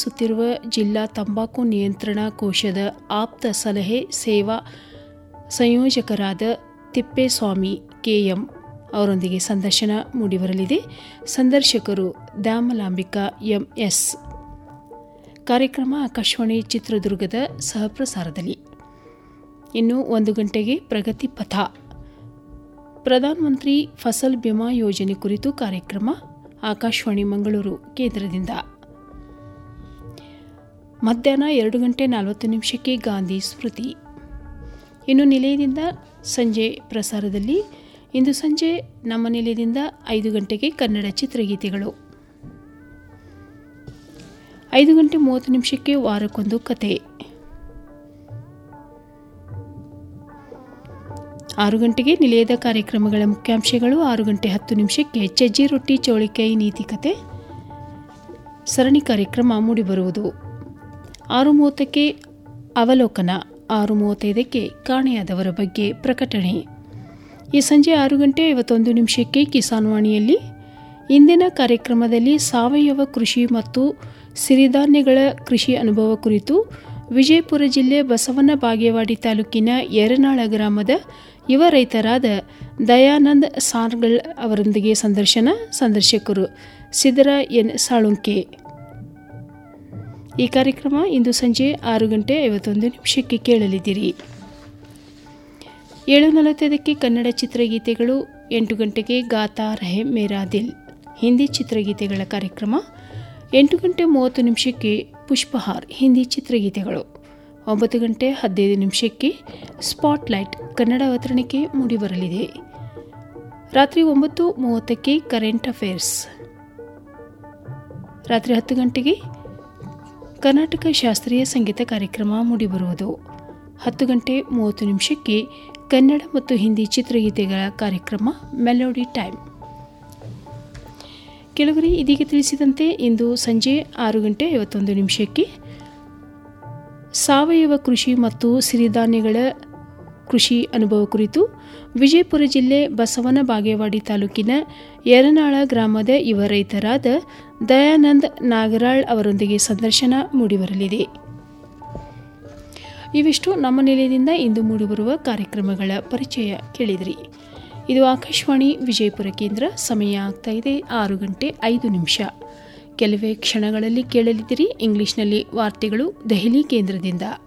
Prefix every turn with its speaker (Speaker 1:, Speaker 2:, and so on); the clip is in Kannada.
Speaker 1: ಕಾರ್ಯನಿರ್ವಹಿಸುತ್ತಿರುವ ಜಿಲ್ಲಾ ತಂಬಾಕು ನಿಯಂತ್ರಣ ಕೋಶದ ಆಪ್ತ ಸಲಹೆ ಸೇವಾ ಸಂಯೋಜಕರಾದ ತಿಪ್ಪೇಸ್ವಾಮಿ ಕೆಎಂ ಅವರೊಂದಿಗೆ ಸಂದರ್ಶನ ಮೂಡಿಬರಲಿದೆ ಸಂದರ್ಶಕರು ದ್ಯಾಮಲಾಂಬಿಕಾ ಎಂಎಸ್ ಕಾರ್ಯಕ್ರಮ ಆಕಾಶವಾಣಿ ಚಿತ್ರದುರ್ಗದ ಸಹಪ್ರಸಾರದಲ್ಲಿ ಇನ್ನು ಒಂದು ಗಂಟೆಗೆ ಪ್ರಗತಿ ಪಥ ಪ್ರಧಾನಮಂತ್ರಿ ಫಸಲ್ ಬಿಮಾ ಯೋಜನೆ ಕುರಿತು ಕಾರ್ಯಕ್ರಮ ಆಕಾಶವಾಣಿ ಮಂಗಳೂರು ಕೇಂದ್ರದಿಂದ ಮಧ್ಯಾಹ್ನ ಎರಡು ಗಂಟೆ ನಲವತ್ತು ನಿಮಿಷಕ್ಕೆ ಗಾಂಧಿ ಸ್ಮೃತಿ ಇನ್ನು ನಿಲಯದಿಂದ ಸಂಜೆ ಪ್ರಸಾರದಲ್ಲಿ ಇಂದು ಸಂಜೆ ನಮ್ಮ ನಿಲಯದಿಂದ ಐದು ಗಂಟೆಗೆ ಕನ್ನಡ ಚಿತ್ರಗೀತೆಗಳು ಐದು ಗಂಟೆ ಮೂವತ್ತು ನಿಮಿಷಕ್ಕೆ ವಾರಕ್ಕೊಂದು ಕತೆ ಆರು ಗಂಟೆಗೆ ನಿಲಯದ ಕಾರ್ಯಕ್ರಮಗಳ ಮುಖ್ಯಾಂಶಗಳು ಆರು ಗಂಟೆ ಹತ್ತು ನಿಮಿಷಕ್ಕೆ ಚಜ್ಜಿ ರೊಟ್ಟಿ ಚೌಳಿಕಾಯಿ ನೀತಿಕತೆ ಸರಣಿ ಕಾರ್ಯಕ್ರಮ ಮೂಡಿಬರುವುದು ಆರು ಮೂವತ್ತಕ್ಕೆ ಅವಲೋಕನ ಆರು ಮೂವತ್ತೈದಕ್ಕೆ ಕಾಣೆಯಾದವರ ಬಗ್ಗೆ ಪ್ರಕಟಣೆ ಈ ಸಂಜೆ ಆರು ಗಂಟೆ ಐವತ್ತೊಂದು ನಿಮಿಷಕ್ಕೆ ಕಿಸಾನ್ ವಾಣಿಯಲ್ಲಿ ಇಂದಿನ ಕಾರ್ಯಕ್ರಮದಲ್ಲಿ ಸಾವಯವ ಕೃಷಿ ಮತ್ತು ಸಿರಿಧಾನ್ಯಗಳ ಕೃಷಿ ಅನುಭವ ಕುರಿತು ವಿಜಯಪುರ ಜಿಲ್ಲೆ ಬಸವನ ಬಾಗೇವಾಡಿ ತಾಲೂಕಿನ ಯರನಾಳ ಗ್ರಾಮದ ಯುವ ರೈತರಾದ ದಯಾನಂದ್ ಸಾರ್ಗಳ್ ಅವರೊಂದಿಗೆ ಸಂದರ್ಶನ ಸಂದರ್ಶಕರು ಸಿದ್ದರ ಎನ್ ಸಾಳುಂಕೆ ಈ ಕಾರ್ಯಕ್ರಮ ಇಂದು ಸಂಜೆ ಆರು ಗಂಟೆ ಐವತ್ತೊಂದು ನಿಮಿಷಕ್ಕೆ ಕೇಳಲಿದ್ದೀರಿ ಏಳು ನಲವತ್ತೈದಕ್ಕೆ ಕನ್ನಡ ಚಿತ್ರಗೀತೆಗಳು ಎಂಟು ಗಂಟೆಗೆ ಗಾತಾ ರಹೆ ಮೇರಾ ದಿಲ್ ಹಿಂದಿ ಚಿತ್ರಗೀತೆಗಳ ಕಾರ್ಯಕ್ರಮ ಎಂಟು ಗಂಟೆ ಮೂವತ್ತು ನಿಮಿಷಕ್ಕೆ ಪುಷ್ಪಹಾರ್ ಹಿಂದಿ ಚಿತ್ರಗೀತೆಗಳು ಒಂಬತ್ತು ಗಂಟೆ ಹದಿನೈದು ನಿಮಿಷಕ್ಕೆ ಸ್ಪಾಟ್ಲೈಟ್ ಕನ್ನಡ ಅವತರಣಿಕೆ ಮೂಡಿಬರಲಿದೆ ರಾತ್ರಿ ಒಂಬತ್ತು ಮೂವತ್ತಕ್ಕೆ ಕರೆಂಟ್ ಅಫೇರ್ಸ್ ರಾತ್ರಿ ಹತ್ತು ಗಂಟೆಗೆ ಕರ್ನಾಟಕ ಶಾಸ್ತ್ರೀಯ ಸಂಗೀತ ಕಾರ್ಯಕ್ರಮ ಮೂಡಿಬರುವುದು ಹತ್ತು ಗಂಟೆ ಮೂವತ್ತು ನಿಮಿಷಕ್ಕೆ ಕನ್ನಡ ಮತ್ತು ಹಿಂದಿ ಚಿತ್ರಗೀತೆಗಳ ಕಾರ್ಯಕ್ರಮ ಮೆಲೋಡಿ ಟೈಮ್ ಕೆಲವರೇ ಇದೀಗ ತಿಳಿಸಿದಂತೆ ಇಂದು ಸಂಜೆ ಆರು ಗಂಟೆ ಐವತ್ತೊಂದು ನಿಮಿಷಕ್ಕೆ ಸಾವಯವ ಕೃಷಿ ಮತ್ತು ಸಿರಿಧಾನ್ಯಗಳ ಕೃಷಿ ಅನುಭವ ಕುರಿತು ವಿಜಯಪುರ ಜಿಲ್ಲೆ ಬಸವನ ಬಾಗೇವಾಡಿ ತಾಲೂಕಿನ ಯರನಾಳ ಗ್ರಾಮದ ಯುವ ರೈತರಾದ ದಯಾನಂದ್ ನಾಗರಾಳ್ ಅವರೊಂದಿಗೆ ಸಂದರ್ಶನ ಮೂಡಿಬರಲಿದೆ ಇವಿಷ್ಟು ನಮ್ಮ ನಿಲಯದಿಂದ ಇಂದು ಮೂಡಿಬರುವ ಕಾರ್ಯಕ್ರಮಗಳ ಪರಿಚಯ ಕೇಳಿದ್ರಿ ಇದು ಆಕಾಶವಾಣಿ ವಿಜಯಪುರ ಕೇಂದ್ರ ಸಮಯ ಆಗ್ತಾ ಇದೆ ಆರು ಗಂಟೆ ಐದು ನಿಮಿಷ ಕೆಲವೇ ಕ್ಷಣಗಳಲ್ಲಿ ಕೇಳಲಿದ್ದೀರಿ ಇಂಗ್ಲಿಷ್ನಲ್ಲಿ ವಾರ್ತೆಗಳು ದೆಹಲಿ ಕೇಂದ್ರದಿಂದ